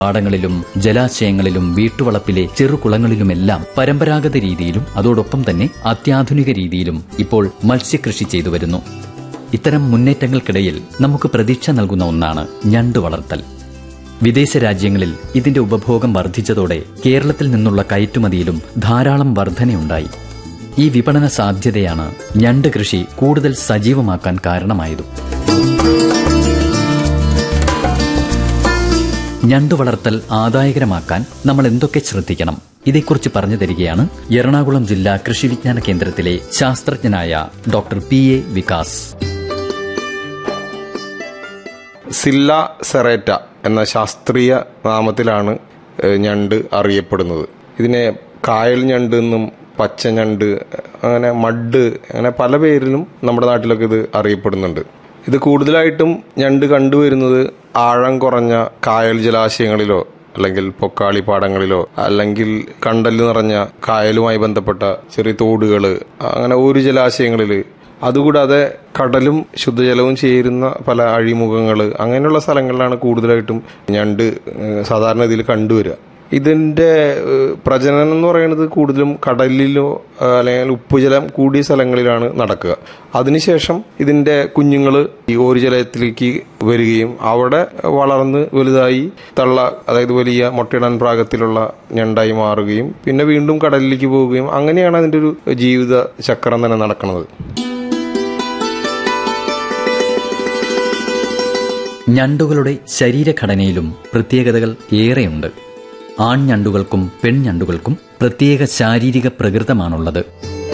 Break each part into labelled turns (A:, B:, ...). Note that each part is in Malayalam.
A: പാടങ്ങളിലും ജലാശയങ്ങളിലും വീട്ടുവളപ്പിലെ ചെറുകുളങ്ങളിലുമെല്ലാം പരമ്പരാഗത രീതിയിലും അതോടൊപ്പം തന്നെ അത്യാധുനിക രീതിയിലും ഇപ്പോൾ മത്സ്യകൃഷി ചെയ്തു വരുന്നു ഇത്തരം മുന്നേറ്റങ്ങൾക്കിടയിൽ നമുക്ക് പ്രതീക്ഷ നൽകുന്ന ഒന്നാണ് ഞണ്ട് വളർത്തൽ വിദേശ രാജ്യങ്ങളിൽ ഇതിന്റെ ഉപഭോഗം വർദ്ധിച്ചതോടെ കേരളത്തിൽ നിന്നുള്ള കയറ്റുമതിയിലും ധാരാളം വർധനയുണ്ടായി ഈ വിപണന സാധ്യതയാണ് ഞണ്ട് കൃഷി കൂടുതൽ സജീവമാക്കാൻ കാരണമായതും ഞണ്ട് വളർത്തൽ ആദായകരമാക്കാൻ നമ്മൾ എന്തൊക്കെ ശ്രദ്ധിക്കണം ഇതേക്കുറിച്ച് പറഞ്ഞു തരികയാണ് എറണാകുളം ജില്ലാ കൃഷി വിജ്ഞാന കേന്ദ്രത്തിലെ ശാസ്ത്രജ്ഞനായ doctor P A Vikas
B: Scylla serrata എന്ന ശാസ്ത്രീയ നാമത്തിലാണ് ഏഹ്, ഞണ്ട് അറിയപ്പെടുന്നത് ഇതിനെ കായൽ ഞണ്ട് എന്നും പച്ച ഞണ്ട് അങ്ങനെ മഡ് അങ്ങനെ പല പേരിലും നമ്മുടെ നാട്ടിലൊക്കെ ഇത് അറിയപ്പെടുന്നുണ്ട് ഇത് കൂടുതലായിട്ടും ഞണ്ട് കണ്ടുവരുന്നത് ആഴം കുറഞ്ഞ കായൽ ജലാശയങ്ങളിലോ അല്ലെങ്കിൽ പൊക്കാളി പാടങ്ങളിലോ അല്ലെങ്കിൽ കണ്ടല് നിറഞ്ഞ കായലുമായി ബന്ധപ്പെട്ട ചെറിയ തോടുകള് അങ്ങനെ ഒരു ജലാശയങ്ങളില് അതുകൂടാതെ കടലും ശുദ്ധജലവും ചേരുന്ന പല അഴിമുഖങ്ങൾ അങ്ങനെയുള്ള സ്ഥലങ്ങളിലാണ് കൂടുതലായിട്ടും ഞണ്ട് ഏഹ്, സാധാരണ ഇതിൽ കണ്ടുവരിക ഇതിന്റെ ഏഹ്, പ്രജനനം എന്ന് പറയുന്നത് കൂടുതലും കടലിലോ ഏഹ്, അല്ലെങ്കിൽ ഉപ്പുജലം കൂടിയ സ്ഥലങ്ങളിലാണ് നടക്കുക അതിനുശേഷം ഇതിന്റെ കുഞ്ഞുങ്ങൾ ഈ ഓരുജലത്തിലേക്ക് വരികയും അവിടെ വളർന്ന് വലുതായി തള്ള അതായത് വലിയ മുട്ടയിടാൻ പ്രാഗത്തിലുള്ള ഞണ്ടായി മാറുകയും പിന്നെ വീണ്ടും കടലിലേക്ക് പോവുകയും അങ്ങനെയാണ് അതിന്റെ ഒരു ജീവിത ചക്രം തന്നെ നടക്കുന്നത്
A: ഞണ്ടുകളുടെ ശരീരഘടനയിലും പ്രത്യേകതകൾ ഏറെയുണ്ട് ആൺഞണ്ടുകൾക്കും പെൺഞണ്ടുകൾക്കും പ്രത്യേക ശാരീരിക പ്രകൃതമാണുള്ളത്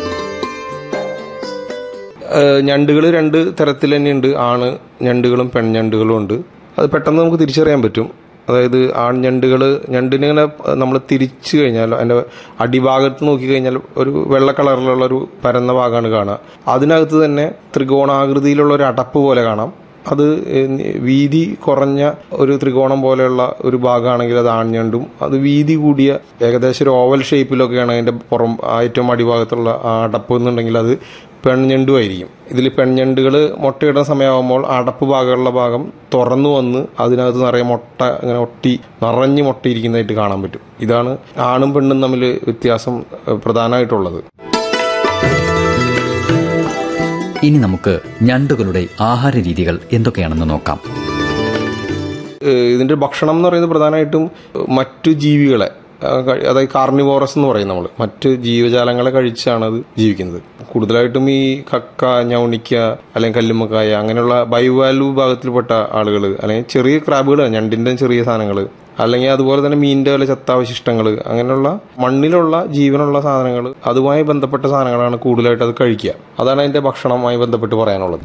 B: ഞണ്ടുകൾ രണ്ട് തരത്തിൽ തന്നെയുണ്ട് ആണ് ഞണ്ടുകളും പെൺഞണ്ടുകളും ഉണ്ട് അത് പെട്ടെന്ന് നമുക്ക് തിരിച്ചറിയാൻ പറ്റും അതായത് ആൺഞണ്ടുകൾ ഞണ്ടിനിങ്ങനെ നമ്മൾ തിരിച്ചു കഴിഞ്ഞാൽ അതിന്റെ അടിഭാഗത്ത് നോക്കിക്കഴിഞ്ഞാൽ ഒരു വെള്ള കളറിലുള്ള ഒരു പരന്ന ഭാഗമാണ് കാണുക അതിനകത്ത് തന്നെ ത്രികോണാകൃതിയിലുള്ള ഒരു അടപ്പ് പോലെ കാണാം അത് വീതി കുറഞ്ഞ ഒരു ത്രികോണം പോലെയുള്ള ഒരു ഭാഗമാണെങ്കിൽ അത് ആൺഞണ്ടും അത് വീതി കൂടിയ ഏകദേശം ഒരു ഓവൽ ഷേപ്പിലൊക്കെയാണ് അതിന്റെ പുറം ആ ഏറ്റവും അടിഭാഗത്തുള്ള ആ അടപ്പ് എന്നുണ്ടെങ്കിൽ അത് പെൺഞണ്ടുമായിരിക്കും ഇതിൽ പെൺഞണ്ടുകൾ മുട്ടയിടുന്ന സമയമാകുമ്പോൾ അടപ്പ് ഭാഗമുള്ള ഭാഗം തുറന്നു വന്ന് അതിനകത്ത് നിറയെ മുട്ട ഇങ്ങനെ ഒട്ടി നിറഞ്ഞ് മുട്ടയിരിക്കുന്നതായിട്ട് കാണാൻ പറ്റും ഇതാണ് ആണും പെണ്ണും തമ്മിൽ വ്യത്യാസം ഏഹ്, പ്രധാനമായിട്ടുള്ളത്
A: ഇനി നമുക്ക് ഞണ്ടുകളുടെ ആഹാര രീതികൾ എന്തൊക്കെയാണെന്ന് നോക്കാം
B: ഏഹ് ഇതിന്റെ ഭക്ഷണം എന്ന് പറയുന്നത് പ്രധാനമായിട്ടും മറ്റു ജീവികളെ ആ, കഴി- അതായത് കാർണിവോറസ് എന്ന് പറയും നമ്മൾ മറ്റ് ജീവജാലങ്ങളെ കഴിച്ചാണ് അത് ജീവിക്കുന്നത് കൂടുതലായിട്ടും ഈ കക്ക ഞൗണിക്ക അല്ലെങ്കിൽ കല്ലുമ്മക്കായ അങ്ങനെയുള്ള ബൈവാലു വിഭാഗത്തിൽപ്പെട്ട ആളുകൾ അല്ലെങ്കിൽ ചെറിയ ക്രാബുകൾ ഞണ്ടിന്റെ ചെറിയ സാധനങ്ങൾ അല്ലെങ്കിൽ അതുപോലെ തന്നെ മീനിന്റെ വല്ല ചത്താവശിഷ്ടങ്ങൾ അങ്ങനെയുള്ള മണ്ണിലുള്ള ജീവനുള്ള സാധനങ്ങൾ അതുമായി ബന്ധപ്പെട്ട സാധനങ്ങളാണ് കൂടുതലായിട്ട് അത് കഴിക്കുക അതാണ് അതിന്റെ ഭക്ഷണവുമായി ബന്ധപ്പെട്ട് പറയാനുള്ളത്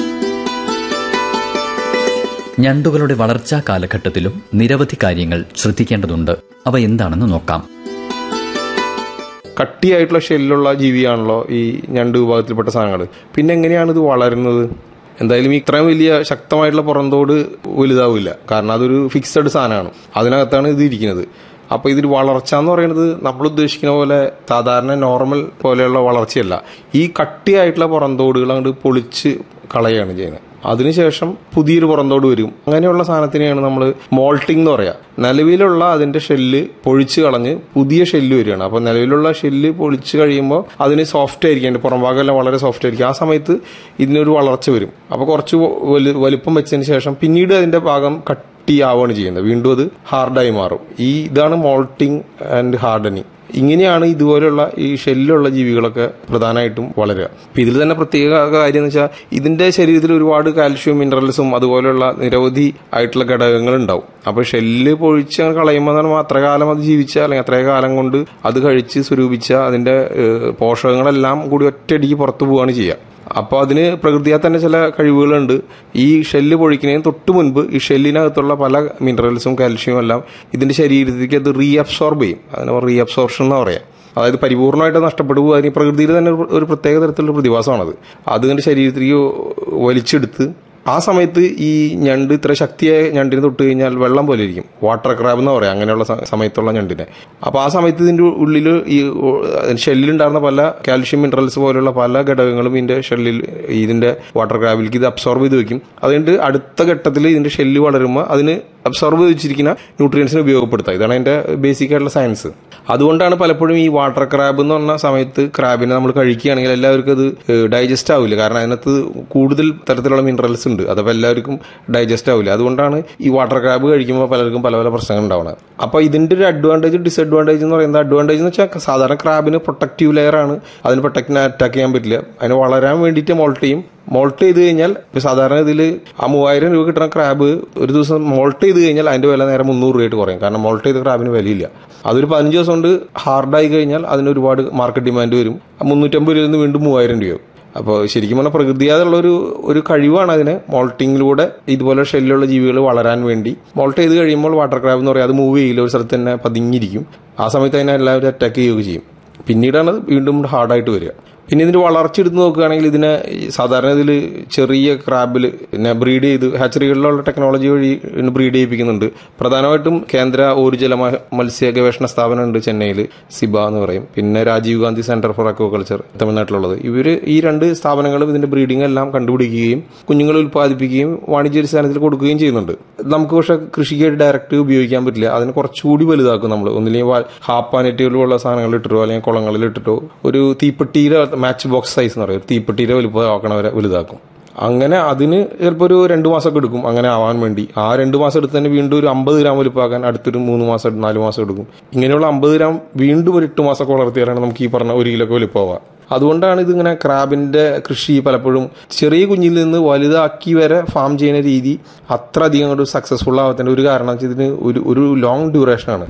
A: ഞണ്ടുകളുടെ വളർച്ചാ കാലഘട്ടത്തിലും നിരവധി കാര്യങ്ങൾ ശ്രദ്ധിക്കേണ്ടതുണ്ട് അവ എന്താണെന്ന് നോക്കാം
B: കട്ടിയായിട്ടുള്ള ഷെല്ലുള്ള ജീവിയാണല്ലോ ഈ ഞണ്ട് വിഭാഗത്തിൽപ്പെട്ട സാധനങ്ങൾ പിന്നെ എങ്ങനെയാണ് ഇത് വളരുന്നത് എന്തായാലും ഈ ഇത്രയും വലിയ ശക്തമായിട്ടുള്ള പുറന്തോട് വലുതാവില്ല കാരണം അതൊരു ഫിക്സഡ് സാധനമാണ് അതിനകത്താണ് ഇത് ഇരിക്കുന്നത് അപ്പൊ ഇതിൽ വളർച്ച എന്ന് പറയുന്നത് നമ്മൾ ഉദ്ദേശിക്കുന്ന പോലെ സാധാരണ നോർമൽ പോലെയുള്ള വളർച്ചയല്ല ഈ കട്ടിയായിട്ടുള്ള പുറന്തോടുകൾ അങ്ങോട്ട് പൊളിച്ച് കളയാണ് ചെയ്യുന്നത് അതിനുശേഷം പുതിയൊരു പുറന്തോട് വരും അങ്ങനെയുള്ള സാധനത്തിനെയാണ് നമ്മൾ മോൾട്ടിംഗ് എന്ന് പറയാ നിലവിലുള്ള അതിന്റെ ഷെല്ല് പൊഴിച്ച് കളഞ്ഞ് പുതിയ ഷെല്ല് വരികയാണ് അപ്പൊ നിലവിലുള്ള ഷെല്ല് പൊളിച്ച് കഴിയുമ്പോൾ അതിന് സോഫ്റ്റ് ആയിരിക്കും അതിന്റെ പുറംഭാഗമെല്ലാം വളരെ സോഫ്റ്റ് ആയിരിക്കും ആ സമയത്ത് ഇതിനൊരു വളർച്ച വരും അപ്പൊ കുറച്ച് വലു- വലുപ്പം വെച്ചതിന് ശേഷം പിന്നീട് അതിന്റെ ഭാഗം കട്ടിയാവുകയാണ് ചെയ്യുന്നത് വീണ്ടും അത് ഹാർഡായി മാറും ഈ ഇതാണ് മോൾട്ടിംഗ് ആൻഡ് ഹാർഡനിങ് ഇങ്ങനെയാണ് ഇതുപോലെയുള്ള ഈ ഷെല്ലുള്ള ജീവികളൊക്കെ പ്രധാനമായിട്ടും വളരുക അപ്പൊ ഇതിൽ തന്നെ പ്രത്യേക കാര്യം എന്ന് വെച്ചാൽ ഇതിന്റെ ശരീരത്തിൽ ഒരുപാട് കാൽഷ്യം മിനറൽസും അതുപോലെയുള്ള നിരവധി ആയിട്ടുള്ള ഘടകങ്ങൾ ഉണ്ടാവും അപ്പൊ ഷെല്ല് പൊഴിച്ച് അങ്ങനെ കളയുമ്പോൾ തന്നെ അത്ര കാലം അത് ജീവിച്ച അല്ലെങ്കിൽ അത്രയും കാലം കൊണ്ട് അത് കഴിച്ച് സ്വരൂപിച്ച അതിന്റെ ഏഹ്, പോഷകങ്ങളെല്ലാം കൂടി ഒറ്റയടിക്ക് പുറത്തു പോവുകയാണ് ചെയ്യുക അപ്പോൾ അതിന് പ്രകൃതിയാൽ തന്നെ ചില കഴിവുകളുണ്ട് ഈ ഷെല്ല് പൊഴിക്കുന്നതിന് തൊട്ട് മുൻപ് ഈ ഷെല്ലിനകത്തുള്ള പല മിനറൽസും കാൽഷ്യവും എല്ലാം ഇതിന്റെ ശരീരത്തിലേക്ക് അത് റീഅബ്സോർബ് ചെയ്യും അതിന് റീഅബ്സോർപ്ഷൻ എന്ന് പറയാം അതായത് പരിപൂർണമായിട്ട് നഷ്ടപ്പെടുക അതിന് പ്രകൃതിയിൽ തന്നെ ഒരു- ഒരു പ്രത്യേക തരത്തിലുള്ള പ്രതിഭാസമാണത് അത് ഇതിന്റെ ശരീരത്തിലേക്ക് വലിച്ചെടുത്ത് ആ സമയത്ത് ഈ ഞണ്ട് ഇത്ര ശക്തിയായ ഞണ്ടിനെ തൊട്ട് കഴിഞ്ഞാൽ വെള്ളം പോലെ ഇരിക്കും വാട്ടർ ക്രാബ് എന്ന് പറയാം അങ്ങനെയുള്ള സ- സമയത്തുള്ള ഞണ്ടിനെ അപ്പോൾ ആ സമയത്ത് ഇതിന്റെ ഉള്ളിൽ ഈ ഷെല്ലിലുണ്ടായിരുന്ന പല കാൽഷ്യം മിനറൽസ് പോലുള്ള പല ഘടകങ്ങളും ഇതിന്റെ ഷെല്ലിൽ ഇതിന്റെ വാട്ടർ ക്രാബിലേക്ക് ഇത് അബ്സോർബ് ചെയ്ത് വെക്കും അതുകൊണ്ട് അടുത്ത ഘട്ടത്തിൽ ഇതിന്റെ ഷെല്ല് വളരുമ്പോൾ അതിന് അബ്സോർബ് ചെയ്ത് വെച്ചിരിക്കുന്ന ന്യൂട്രിയൻസിനെ ഉപയോഗപ്പെടുത്തുക ഇതാണ് അതിന്റെ ബേസിക് ആയിട്ടുള്ള സയൻസ് അതുകൊണ്ടാണ് പലപ്പോഴും ഈ വാട്ടർ ക്രാബ് എന്ന് പറഞ്ഞ സമയത്ത് ക്രാബിനെ നമ്മൾ കഴിക്കുകയാണെങ്കിൽ എല്ലാവർക്കും അത് ഡൈജസ്റ്റ് ആവില്ല കാരണം അതിനകത്ത് കൂടുതൽ തരത്തിലുള്ള മിനറൽസ് ഉണ്ട് അതപ്പോൾ എല്ലാവർക്കും ഡൈജസ്റ്റ് ആവില്ല അതുകൊണ്ടാണ് ഈ വാട്ടർ ക്രാബ് കഴിക്കുമ്പോൾ പലർക്കും പല പല പ്രശ്നങ്ങൾ ഉണ്ടാവുന്നത് അപ്പോൾ ഇതിന്റെ ഒരു അഡ്വാൻറ്റേജ് ഡിസഡ്വാൻറ്റേജ് എന്ന് പറയുന്നത് അഡ്വാൻറ്റേജ് എന്ന് വെച്ചാൽ സാധാരണ ക്രാബിന് പ്രൊട്ടക്റ്റീവ് ലെയർ ആണ് അതിന് പെട്ടെന്ന് അറ്റാക്ക് ചെയ്യാൻ പറ്റില്ല അതിന് വളരാൻ വേണ്ടിയിട്ട് മോൾട്ട് ചെയ്യും മോൾട്ട് ചെയ്ത് കഴിഞ്ഞാൽ ഇപ്പൊ സാധാരണ ഇതിൽ ആ മൂവായിരം രൂപ കിട്ടുന്ന ക്രാബ് ഒരു ദിവസം മോൾട്ട് ചെയ്ത് കഴിഞ്ഞാൽ അതിന്റെ വില നേരെ മുന്നൂറ് രൂപയായിട്ട് കുറയും കാരണം മോൾട്ട് ചെയ്ത ക്രാബിന് വിലയില്ല അതൊരു പതിനഞ്ച് ദിവസം കൊണ്ട് ഹാർഡായി കഴിഞ്ഞാൽ അതിന് ഒരുപാട് മാർക്കറ്റ് ഡിമാൻഡ് വരും ആ മുന്നൂറ്റമ്പത് രൂപയിൽ നിന്ന് വീണ്ടും മൂവായിരം രൂപയാവും അപ്പോൾ ശരിക്കും പറഞ്ഞാൽ പ്രകൃതിയാതുള്ള ഒരു ഒരു കഴിവാണ് അതിന് മോൾട്ടിങ്ങിലൂടെ ഇതുപോലെ ഷെല്ലുള്ള ജീവികൾ വളരാൻ വേണ്ടി മോൾട്ട് ചെയ്ത് കഴിയുമ്പോൾ വാട്ടർ ക്രാബ് എന്ന് പറയും അത് മൂവ് ചെയ്യില്ല ഒരു സ്ഥലത്ത് തന്നെ പതിങ്ങിയിരിക്കും ആ സമയത്ത് അതിനെ എല്ലാവരും അറ്റാക്ക് ചെയ്യുകയൊക്കെ ചെയ്യും പിന്നീടാണ് അത് വീണ്ടും ഹാർഡായിട്ട് വരിക പിന്നെ ഇതിന്റെ വളർച്ച എടുത്ത് നോക്കുകയാണെങ്കിൽ ഇതിനെ ഈ സാധാരണ ഇതിൽ ചെറിയ ക്രാബിൽ പിന്നെ ബ്രീഡ് ചെയ്ത് ഹാച്ചറികളിലുള്ള ടെക്നോളജി വഴി ബ്രീഡ് ചെയ്യിപ്പിക്കുന്നുണ്ട് പ്രധാനമായിട്ടും കേന്ദ്ര ഊർജ്ജല മ- മത്സ്യ ഗവേഷണ സ്ഥാപനം ഉണ്ട് ചെന്നൈയിൽ സിബ എന്ന് പറയും പിന്നെ Rajiv Gandhi centre for aquaculture തമിഴ്നാട്ടിലുള്ളത് ഇവര് ഈ രണ്ട് സ്ഥാപനങ്ങളും ഇതിന്റെ ബ്രീഡിംഗ് എല്ലാം കണ്ടുപിടിക്കുകയും കുഞ്ഞുങ്ങളെ ഉൽപ്പാദിപ്പിക്കുകയും വാണിജ്യാടിസ്ഥാനത്തിൽ കൊടുക്കുകയും ചെയ്യുന്നുണ്ട് നമുക്ക് പക്ഷെ കൃഷിക്ക് ഡയറക്റ്റ് ഉപയോഗിക്കാൻ പറ്റില്ല അതിനെ കുറച്ചുകൂടി വലുതാക്കും നമ്മൾ ഒന്നില്ലെങ്കിൽ ഹാപ്പാനെറ്റുകളുള്ള സാധനങ്ങൾ ഇട്ടിട്ടോ അല്ലെങ്കിൽ കുളങ്ങളിൽ ഇട്ടിട്ടോ ഒരു തീപ്പെട്ടിയുടെ മാച്ച് ബോക്സ് സൈസ് എന്ന് പറയും ഒരു തീപ്പെട്ടിയുടെ വലുപ്പമാക്കണ വരെ വലുതാക്കും അങ്ങനെ അതിന് ചിലപ്പോൾ ഒരു രണ്ട് മാസമൊക്കെ എടുക്കും അങ്ങനെ ആവാൻ വേണ്ടി ആ രണ്ട് മാസം എടുത്ത് തന്നെ വീണ്ടും ഒരു അമ്പത് ഗ്രാം വലുപ്പമാക്കാൻ അടുത്തൊരു മൂന്ന് മാസം നാല് മാസം എടുക്കും ഇങ്ങനെയുള്ള അമ്പത് ഗ്രാം വീണ്ടും ഒരു എട്ട് മാസമൊക്കെ വളർത്തിയാലാണ് നമുക്ക് ഈ പറഞ്ഞ ഒരു കിലോ ഒക്കെ വലുപ്പമാവുക അതുകൊണ്ടാണ് ഇതിങ്ങനെ ക്രാബിന്റെ കൃഷി പലപ്പോഴും ചെറിയ കുഞ്ഞിൽ നിന്ന് വലുതാക്കി വരെ ഫാം ചെയ്യുന്ന രീതി അത്ര അധികം ഒരു സക്സസ്ഫുൾ ആവാത്തതിന്റെ ഒരു കാരണം വെച്ചാൽ ഇതിന് ഒരു ഒരു ലോങ് ഡ്യൂറേഷൻ ആണ്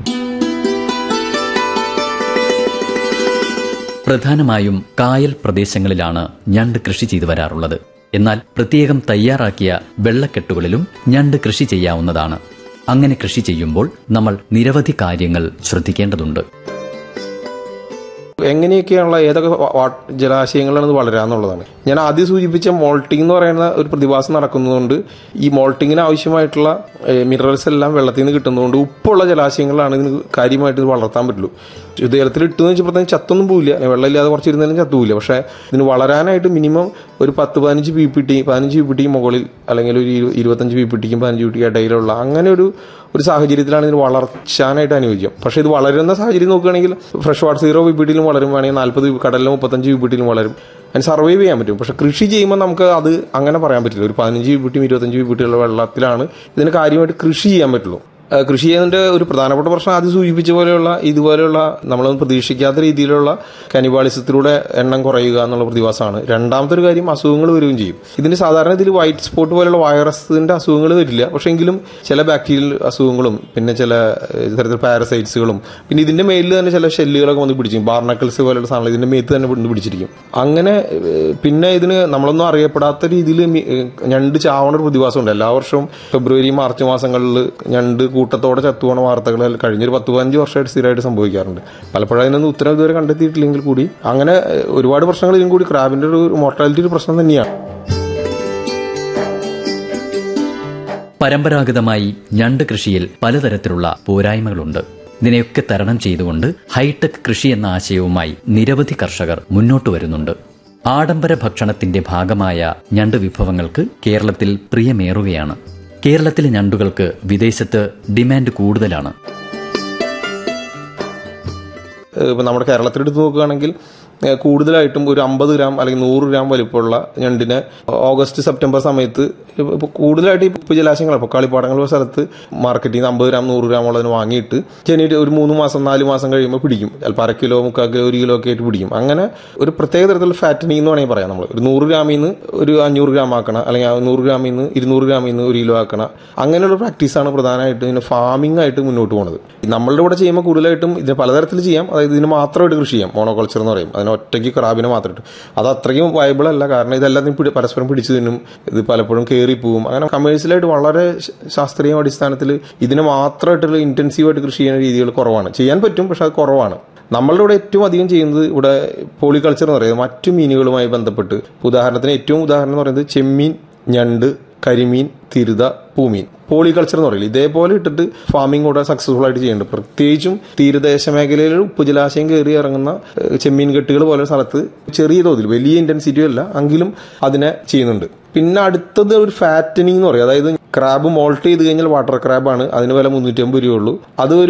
A: പ്രധാനമായും കായൽ പ്രദേശങ്ങളിലാണ് ഞണ്ട് കൃഷി ചെയ്തു വരാറുള്ളത് എന്നാൽ പ്രത്യേകം തയ്യാറാക്കിയ വെള്ളക്കെട്ടുകളിലും ഞണ്ട് കൃഷി ചെയ്യാവുന്നതാണ് അങ്ങനെ കൃഷി ചെയ്യുമ്പോൾ നമ്മൾ നിരവധി കാര്യങ്ങൾ ശ്രദ്ധിക്കേണ്ടതുണ്ട്
B: എങ്ങനെയൊക്കെയുള്ള ഏതൊക്കെ വ- വാ- ജലാശയങ്ങളാണ് ഇത് വളരാന്നുള്ളതാണ് ഞാൻ ആദ്യം സൂചിപ്പിച്ച മോൾട്ടിംഗ് എന്ന് പറയുന്ന ഒരു പ്രതിഭാസം നടക്കുന്നതുകൊണ്ട് ഈ മോൾട്ടിങ്ങിന് ആവശ്യമായിട്ടുള്ള മിനറൽസ് എല്ലാം വെള്ളത്തിൽ നിന്ന് കിട്ടുന്നതുകൊണ്ട് ഉപ്പുള്ള ജലാശയങ്ങളാണ് ഇതിന് കാര്യമായിട്ട് ഇത് വളർത്താൻ പറ്റുള്ളൂ ശുദ്ധജലത്തിൽ ഇട്ടെന്ന് വെച്ചപ്പോൾ ചത്തൊന്നും പോവില്ല വെള്ളമില്ലാതെ കുറച്ചിരുന്നാലും ചത്തുപോയില്ല പക്ഷേ ഇതിന് വളരാനായിട്ട് മിനിമം ഒരു പത്ത് പതിനഞ്ച് പി പി ടി പതിനഞ്ച് പി പി ടി മുകളിൽ അല്ലെങ്കിൽ ഒരു ഇരു- ഇരുപത്തഞ്ച് പി പി ടിക്കും പതിനഞ്ച് പി ടി ഇടയിലുള്ള അങ്ങനെ ഒരു ഒരു സാഹചര്യത്തിലാണ് ഇതിന് വളർച്ചാനായിട്ട് അനുയോജ്യം പക്ഷേ ഇത് വളരുന്ന സാഹചര്യം നോക്കുകയാണെങ്കിൽ fresh water zero P P ടിയിലും വളരും വേണമെങ്കിൽ നാൽപ്പത് കടലിലും മുപ്പത്തഞ്ച് പി പി ടിയിലും വളരും അതിന് സർവൈവ് ചെയ്യാൻ പറ്റും പക്ഷെ കൃഷി ചെയ്യുമ്പോൾ നമുക്ക് അത് അങ്ങനെ പറയാൻ പറ്റില്ല ഒരു പതിനഞ്ച് പി പി ടിയും ഇരുപത്തഞ്ച് പി പി ടിയുള്ള വെള്ളത്തിലാണ് ഇതിന് കാര്യമായിട്ട് കൃഷി ചെയ്യാൻ പറ്റുള്ളൂ ആ, കൃഷി ചെയ്യുന്നതിന്റെ ഒരു പ്രധാനപ്പെട്ട പ്രശ്നം ആദ്യം സൂചിപ്പിച്ച പോലെയുള്ള ഇതുപോലെയുള്ള നമ്മളൊന്നും പ്രതീക്ഷിക്കാത്ത രീതിയിലുള്ള കനിവാളിസത്തിലൂടെ എണ്ണം കുറയുക എന്നുള്ള പ്രതിഭാസമാണ് രണ്ടാമത്തെ ഒരു കാര്യം അസുഖങ്ങൾ വരികയും ചെയ്യും ഇതിന് സാധാരണ ഇതിൽ വൈറ്റ് സ്പോട്ട് പോലെയുള്ള വൈറസിന്റെ അസുഖങ്ങൾ വരില്ല പക്ഷെ എങ്കിലും ചില ബാക്ടീരിയൽ അസുഖങ്ങളും പിന്നെ ചില ഏഹ്, തരത്തിൽ പാരസൈറ്റ്സുകളും പിന്നെ ഇതിന്റെ മേലിൽ തന്നെ ചില ഷെല്ലുകളൊക്കെ വന്ന് പിടിച്ചിരിക്കും ബാർണക്കിൾസ് പോലെയുള്ള സാധനങ്ങൾ ഇതിന്റെ മേത്ത് തന്നെ വന്ന് പിടിച്ചിരിക്കും അങ്ങനെ ഏഹ്, പിന്നെ ഇതിന് നമ്മളൊന്നും അറിയപ്പെടാത്ത രീതിയിൽ മി- ഏഹ്, ഞണ്ട് ചാവണ ഒരു പ്രതിഭാസമുണ്ട് എല്ലാ വർഷവും ഫെബ്രുവരി മാർച്ച് മാസങ്ങളിൽ ഞണ്ട് കൂട്ടത്തോടെ ചത്തുപോണ വാർത്തകൾ കഴിഞ്ഞൊരു പത്ത് പതിനഞ്ച് വർഷമായിട്ട് സ്ഥിരമായിട്ട് സംഭവിക്കാറുണ്ട് പലപ്പോഴും അതിനൊന്നും ഉത്തരം ഇതുവരെ കണ്ടെത്തിയിട്ടില്ലെങ്കിൽ കൂടി അങ്ങനെ ഏഹ്, ഒരുപാട് പ്രശ്നങ്ങൾ ഇതിനും കൂടി ക്രാബിന്റെ ഒരു മോർട്ടാലിറ്റി ഒരു പ്രശ്നം തന്നെയാണ്
A: പരമ്പരാഗതമായി ഞണ്ട് കൃഷിയിൽ പലതരത്തിലുള്ള പോരായ്മകളുണ്ട് ഇതിനെയൊക്കെ തരണം ചെയ്തുകൊണ്ട് ഹൈടെക് കൃഷി എന്ന ആശയവുമായി നിരവധി കർഷകർ മുന്നോട്ട് വരുന്നുണ്ട് ആഡംബര ഭക്ഷണത്തിന്റെ ഭാഗമായ ഞണ്ട് വിഭവങ്ങൾക്ക് കേരളത്തിൽ പ്രിയമേറുകയാണ് കേരളത്തിലെ ഞണ്ടുകൾക്ക് വിദേശത്ത് ഡിമാൻഡ് കൂടുതലാണ്
B: ഏഹ് ഇപ്പൊ നമ്മുടെ കേരളത്തിൽ എടുത്ത് നോക്കുകയാണെങ്കിൽ ഏഹ് കൂടുതലായിട്ടും ഒരു അമ്പത് ഗ്രാം അല്ലെങ്കിൽ നൂറ് ഗ്രാം വലിപ്പമുള്ള ഞണ്ടിനെ ഓഗസ്റ്റ് സെപ്റ്റംബർ സമയത്ത് ഇപ്പൊ കൂടുതലായിട്ട് ഈ ഉപ്പ് ജലാശയങ്ങൾ ഇപ്പോൾ കളിപ്പാടങ്ങൾ ഉള്ള സ്ഥലത്ത് മാർക്കറ്റിൽ നിന്ന് അമ്പത് ഗ്രാം നൂറ് ഗ്രാം ഉള്ളതിന് വാങ്ങിയിട്ട് ചെന്നിട്ട് ഒരു മൂന്ന് മാസം നാല് മാസം കഴിയുമ്പോൾ പിടിക്കും ചിലപ്പോൾ അര കിലോ മുക്കാൽ കിലോ ഒരു കിലോ ഒക്കെ ആയിട്ട് പിടിക്കും അങ്ങനെ ഒരു പ്രത്യേക തരത്തിലുള്ള ഫാറ്റനിങ് എന്ന് വേണമെങ്കിൽ പറയാം നമ്മൾ ഒരു നൂറ് ഗ്രാമിൽ നിന്ന് ഒരു അഞ്ഞൂറ് ഗ്രാം ആക്കണം അല്ലെങ്കിൽ ആ നൂറ് ഗ്രാമിൽ നിന്ന് ഇരുന്നൂറ് ഗ്രാമിൽ നിന്ന് ഒരു കിലോ ആക്കണം അങ്ങനെയുള്ള പ്രാക്ടീസാണ് പ്രധാനമായിട്ടും ഇതിന് ഫാമിംഗ് ആയിട്ട് മുന്നോട്ട് പോകുന്നത് നമ്മളുടെ ഇവിടെ ചെയ്യുമ്പോൾ കൂടുതലായിട്ടും ഇതിന് പലതരത്തിൽ ചെയ്യാം അതായത് ഇതിന് മാത്രമായിട്ട് കൃഷി ചെയ്യാം മോണോകൾച്ചർ എന്ന് പറയും അതിന് ഒറ്റയ്ക്ക് ക്രാബിനെ മാത്രമായിട്ട് അത് അത്രയ്ക്കും വയബിൾ അല്ല കാരണം ഇതെല്ലാം പിടി- പരസ്പരം പിടിച്ചു തിന്നും ഇത് പലപ്പോഴും കയറി പോവും അങ്ങനെ കമേഴ്സ്യലായിട്ട് വളരെ ശ- ശാസ്ത്രീയ അടിസ്ഥാനത്തിൽ ഇതിന് മാത്രമായിട്ടുള്ള ഇന്റൻസീവായിട്ട് കൃഷി ചെയ്യുന്ന രീതികൾ കുറവാണ് ചെയ്യാൻ പറ്റും പക്ഷെ അത് കുറവാണ് നമ്മളുടെ ഇവിടെ ഏറ്റവും അധികം ചെയ്യുന്നത് ഇവിടെ പോളികൾച്ചർ എന്ന് പറയുന്നത് മറ്റു മീനുകളുമായി ബന്ധപ്പെട്ട് ഇപ്പൊ ഉദാഹരണത്തിന് ഏറ്റവും ഉദാഹരണം എന്ന് പറയുന്നത് ചെമ്മീൻ ഞണ്ട് കരിമീൻ തിരുത പൂമീൻ പോളികൾച്ചർ എന്ന് പറയില്ല ഇതേപോലെ ഇട്ടിട്ട് ഫാമിംഗ് കൂടെ സക്സസ്ഫുൾ ആയിട്ട് ചെയ്യുന്നുണ്ട് പ്രത്യേകിച്ചും തീരദേശ മേഖലയിൽ ഉപ്പുജലാശയം കയറി ഇറങ്ങുന്ന ഏഹ്, ചെമ്മീൻ കെട്ടുകൾ പോലെ സ്ഥലത്ത് ചെറിയ തോതിൽ വലിയ ഇന്റൻസിറ്റി അല്ല എങ്കിലും അതിനെ ചെയ്യുന്നുണ്ട് പിന്നെ അടുത്തത് ഒരു ഫാറ്റനിങ് എന്ന് പറയും അതായത് ക്രാബ് മോൾട്ട് ചെയ്ത് കഴിഞ്ഞാൽ വാട്ടർ ക്രാബാണ് അതിന് വില മുന്നൂറ്റി അമ്പത് രൂപയുള്ളൂ അത് ഒരു